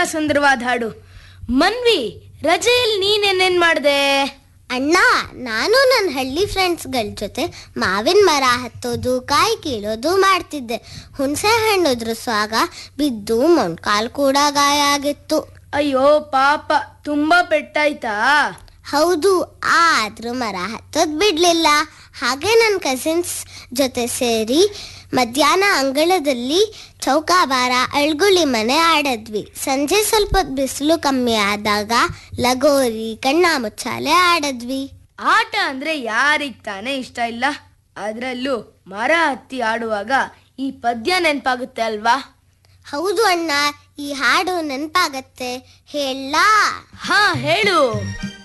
ಸುಂದರವಾದ ಹಾಡು ಮನ್ವಿ ರಜೆಯಲ್ಲಿ ನೀನೇನೇನ್ ಮಾಡ್ದೆ ಅಣ್ಣ ನಾನು ನನ್ನ ಹಳ್ಳಿ ಫ್ರೆಂಡ್ಸ್ಗಳ ಜೊತೆ ಮಾವಿನ ಮರ ಹತ್ತೋದು ಕಾಯಿ ಕೀಳೋದು ಮಾಡ್ತಿದ್ದೆ ಹುಣಸೆ ಹಣ್ಣು ಸ್ವಾಗ ಬಿದ್ದು ಮೊಣ್ಕಾಲ್ ಕೂಡ ಗಾಯ ಆಗಿತ್ತು ಅಯ್ಯೋ ಪಾಪ ತುಂಬಾ ಪೆಟ್ಟಾಯ್ತಾ ಹೌದು ಆದ್ರೂ ಮರ ಹತ್ತೋದ್ ಬಿಡ್ಲಿಲ್ಲ ಹಾಗೆ ನನ್ನ ಕಸಿನ್ಸ್ ಜೊತೆ ಸೇರಿ ಮಧ್ಯಾಹ್ನ ಅಂಗಳದಲ್ಲಿ ಚೌಕಾಬಾರ ಅಳ್ಗುಳಿ ಮನೆ ಆಡದ್ವಿ ಸಂಜೆ ಸ್ವಲ್ಪ ಹೊತ್ತು ಬಿಸಿಲು ಕಮ್ಮಿ ಆದಾಗ ಲಗೋರಿ ಕಣ್ಣ ಮುಚ್ಚಾಲೆ ಆಡದ್ವಿ ಆಟ ಅಂದ್ರೆ ಯಾರಿಗ್ ತಾನೇ ಇಷ್ಟ ಇಲ್ಲ ಅದ್ರಲ್ಲೂ ಮರ ಹತ್ತಿ ಆಡುವಾಗ ಈ ಪದ್ಯ ನೆನ್ಪಾಗುತ್ತೆ ಅಲ್ವಾ ಹೌದು ಅಣ್ಣ ಈ ಹಾಡು ನೆನಪಾಗತ್ತೆ ಹೇಳಾ ಹಾ ಹೇಳು